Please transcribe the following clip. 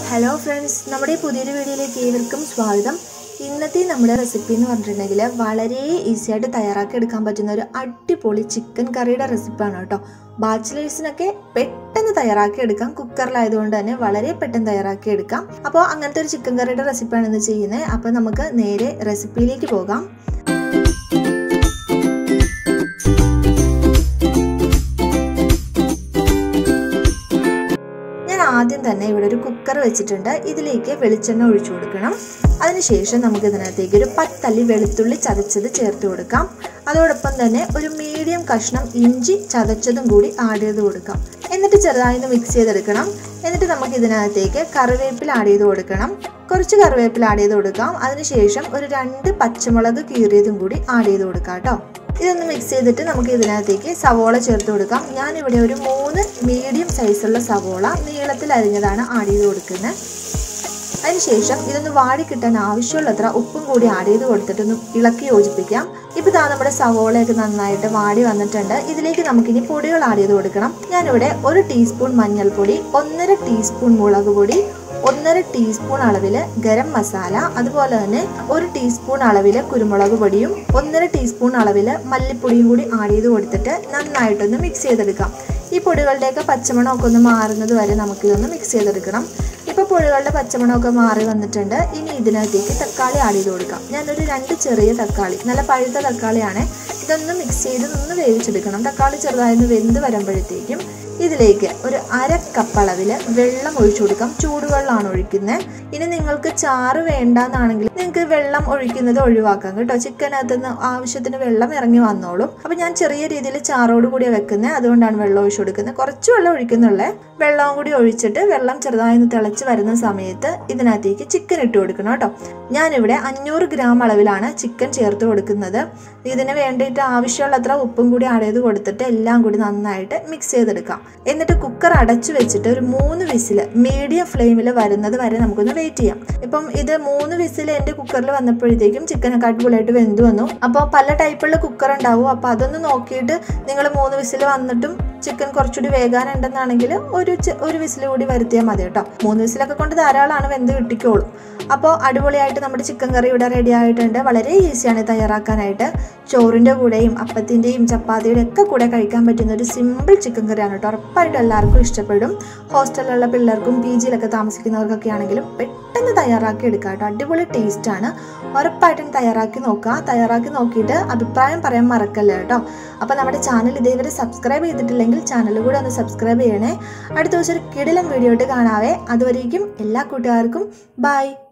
hello friends നമ്മുടെ ഈ പുതിയൊരു വീഡിയോയിലേക്ക് ഏവർക്കും സ്വാഗതം ഇന്നത്തെ നമ്മുടെ റെസിപ്പി എന്ന് പറഞ്ഞിട്ടുണ്ടെങ്കിൽ വളരെ ഈസി ആയിട്ട് തയ്യാറാക്കി എടുക്കാൻ പറ്റുന്ന ഒരു അടിപൊളി ചിക്കൻ കറിയുടെ റെസിപ്പിയാണ് കേട്ടോ ബാച്ചിലേഴ്സിനൊക്കെ പെട്ടെന്ന് തയ്യാറാക്കി എടുക്കാം കുക്കറിലായതുകൊണ്ട് തന്നെ വളരെ പെട്ടെന്ന് തയ്യാറാക്കി എടുക്കാം അപ്പോൾ അങ്ങനത്തെ ഒരു ചിക്കൻ കറിയുടെ റെസിപ്പിയാണ് ഇന്ന് ചെയ്യുന്നത് അപ്പോൾ നമുക്ക് നേരെ റെസിപ്പിയിലേക്ക് പോകാം ഞാൻ ആദ്യം തന്നെ ഇവിടെ ഒരു കുക്കർ വെച്ചിട്ടുണ്ട് ഇതിലേക്ക് വെളിച്ചെണ്ണ ഒഴിച്ചു കൊടുക്കണം അതിനുശേഷം നമുക്ക് ഇതിനകത്തേക്ക് ഒരു പത്തല്ലി വെളുത്തുള്ളി ചതച്ചത് ചേർത്ത് കൊടുക്കാം അതോടൊപ്പം തന്നെ ഒരു മീഡിയം കഷ്ണം ഇഞ്ചി ചതച്ചതും കൂടി ആഡ് ചെയ്ത് കൊടുക്കാം എന്നിട്ട് ചെറുതായി മിക്സ് ചെയ്തെടുക്കണം എന്നിട്ട് നമുക്ക് ഇതിനകത്തേക്ക് കറിവേപ്പില ആഡ് ചെയ്ത് കൊടുക്കണം കുറച്ച് കറിവേപ്പില ആഡ് ചെയ്ത് കൊടുക്കാം അതിനുശേഷം ഒരു രണ്ട് പച്ചമുളക് കീറിയതും കൂടി ആഡ് ചെയ്ത് കൊടുക്കാം കേട്ടോ ഇതൊന്ന് മിക്സ് ചെയ്തിട്ട് നമുക്ക് ഇതിനകത്തേക്ക് സവോള ചേർത്ത് കൊടുക്കാം ഞാനിവിടെ ഒരു മൂന്ന് മീഡിയം സൈസുള്ള സവോള നീളത്തിൽ അരിഞ്ഞതാണ് ആഡ് ചെയ്ത് കൊടുക്കുന്നത് അതിനുശേഷം ഇതൊന്ന് വാടി കിട്ടാൻ ആവശ്യമുള്ളത്ര ഉപ്പും കൂടി ആഡ് ചെയ്ത് കൊടുത്തിട്ടൊന്ന് ഇളക്കി യോജിപ്പിക്കാം ഇപ്പം ഇതാ നമ്മുടെ സവോളയൊക്കെ നന്നായിട്ട് വാടി വന്നിട്ടുണ്ട് ഇതിലേക്ക് നമുക്കിനി പൊടികൾ ആഡ് ചെയ്ത് കൊടുക്കണം ഞാനിവിടെ ഒരു ടീസ്പൂൺ മഞ്ഞൾപ്പൊടി ഒന്നര ടീസ്പൂൺ മുളക് പൊടി ഒന്നര ടീസ്പൂൺ അളവിൽ ഗരം മസാല അതുപോലെ തന്നെ ഒരു ടീസ്പൂൺ അളവിൽ കുരുമുളക് പൊടിയും ഒന്നര ടീസ്പൂൺ അളവിൽ മല്ലിപ്പൊടിയും കൂടി ആഡ് ചെയ്ത് കൊടുത്തിട്ട് നന്നായിട്ടൊന്ന് മിക്സ് ചെയ്തെടുക്കാം ഈ പൊടികളുടെയൊക്കെ പച്ചമണമൊക്കെ ഒന്ന് മാറുന്നത് വരെ നമുക്കിതൊന്ന് മിക്സ് ചെയ്തെടുക്കണം ഇപ്പോൾ പൊടികളുടെ പച്ചമണമൊക്കെ മാറി വന്നിട്ടുണ്ട് ഇനി ഇതിനകത്തേക്ക് തക്കാളി ആഡ് ചെയ്ത് കൊടുക്കാം ഞാനൊരു രണ്ട് ചെറിയ തക്കാളി നല്ല പഴുത്ത തക്കാളിയാണ് ഇതൊന്ന് മിക്സ് ചെയ്ത് ഒന്ന് വേവിച്ചെടുക്കണം തക്കാളി ചെറുതായൊന്ന് വെന്ത് വരുമ്പോഴത്തേക്കും ഇതിലേക്ക് ഒരു അര കപ്പ് അളവിൽ വെള്ളം ഒഴിച്ചു കൊടുക്കാം ചൂടുവെള്ളമാണ് ഒഴിക്കുന്നത് ഇനി നിങ്ങൾക്ക് ചാറ് വേണ്ടാന്നാണെങ്കിൽ നിങ്ങൾക്ക് വെള്ളം ഒഴിക്കുന്നത് ഒഴിവാക്കാം കേട്ടോ ചിക്കനകത്ത് നിന്ന് ആവശ്യത്തിന് വെള്ളം ഇറങ്ങി വന്നോളും അപ്പം ഞാൻ ചെറിയ രീതിയിൽ ചാറോട് കൂടി വെക്കുന്നത് അതുകൊണ്ടാണ് വെള്ളം ഒഴിച്ചു കൊടുക്കുന്നത് കുറച്ച് വെള്ളം ഒഴിക്കുന്നുള്ളേ വെള്ളവും കൂടി ഒഴിച്ചിട്ട് വെള്ളം ചെറുതായി ഒന്ന് തിളച്ച് വരുന്ന സമയത്ത് ഇതിനകത്തേക്ക് ചിക്കൻ ഇട്ട് കൊടുക്കണം കേട്ടോ ഞാനിവിടെ അഞ്ഞൂറ് ഗ്രാം അളവിലാണ് ചിക്കൻ ചേർത്ത് കൊടുക്കുന്നത് ഇതിന് വേണ്ടിയിട്ട് ആവശ്യമുള്ളത്ര ഉപ്പും കൂടി ആഡ് ചെയ്ത് കൊടുത്തിട്ട് എല്ലാം കൂടി നന്നായിട്ട് മിക്സ് ചെയ്തെടുക്കാം എന്നിട്ട് കുക്കർ അടച്ചു വെച്ചിട്ട് ഒരു മൂന്ന് വിസിൽ മീഡിയം ഫ്ലെയിമിൽ വരുന്നത് വരെ നമുക്കൊന്ന് വെയിറ്റ് ചെയ്യാം ഇപ്പം ഇത് മൂന്ന് വിസിൽ എൻ്റെ കുക്കറിൽ വന്നപ്പോഴത്തേക്കും ചിക്കനൊക്കെ അടിപൊളിയായിട്ട് വെന്ത് വന്നു അപ്പോൾ പല ടൈപ്പുള്ള കുക്കർ ഉണ്ടാവും അപ്പോൾ അതൊന്ന് നോക്കിയിട്ട് നിങ്ങൾ മൂന്ന് വിസിൽ വന്നിട്ടും ചിക്കൻ കുറച്ചുകൂടി വേകാനുണ്ടെന്നാണെങ്കിൽ ഒരു ഒരു വിസിൽ കൂടി വരുത്തിയാൽ മതി കേട്ടോ മൂന്ന് വിസിലൊക്കെ കൊണ്ട് ധാരാളമാണ് വെന്ത് കിട്ടിക്കോളും അപ്പോൾ അടിപൊളിയായിട്ട് നമ്മുടെ ചിക്കൻ കറി ഇവിടെ റെഡി ആയിട്ടുണ്ട് വളരെ ഈസിയാണ് തയ്യാറാക്കാനായിട്ട് ചോറിൻ്റെ കൂടെയും അപ്പത്തിൻ്റെയും ചപ്പാത്തിയുടെ ഒക്കെ കൂടെ കഴിക്കാൻ പറ്റുന്ന ഒരു സിമ്പിൾ ചിക്കൻ കറിയാണ് കേട്ടോ ഉറപ്പായിട്ടും എല്ലാവർക്കും ഇഷ്ടപ്പെടും ഹോസ്റ്റലിലുള്ള പിള്ളേർക്കും പി ജിയിലൊക്കെ താമസിക്കുന്നവർക്കൊക്കെ ആണെങ്കിലും പെട്ടെന്ന് തയ്യാറാക്കി എടുക്കാം കേട്ടോ അടിപൊളി ടേസ്റ്റാണ് ഉറപ്പായിട്ടും തയ്യാറാക്കി നോക്കുക തയ്യാറാക്കി നോക്കിയിട്ട് അഭിപ്രായം പറയാൻ മറക്കല്ല കേട്ടോ അപ്പോൾ നമ്മുടെ ചാനൽ ഇതേവരെ സബ്സ്ക്രൈബ് ചെയ്തിട്ടില്ലെങ്കിൽ ചാനൽ കൂടെ ഒന്ന് സബ്സ്ക്രൈബ് ചെയ്യണേ അടുത്ത ദിവസം ഒരു കിടിലം വീഡിയോ ആയിട്ട് കാണാവേ അതുവരേക്കും എല്ലാ കൂട്ടുകാർക്കും ബൈ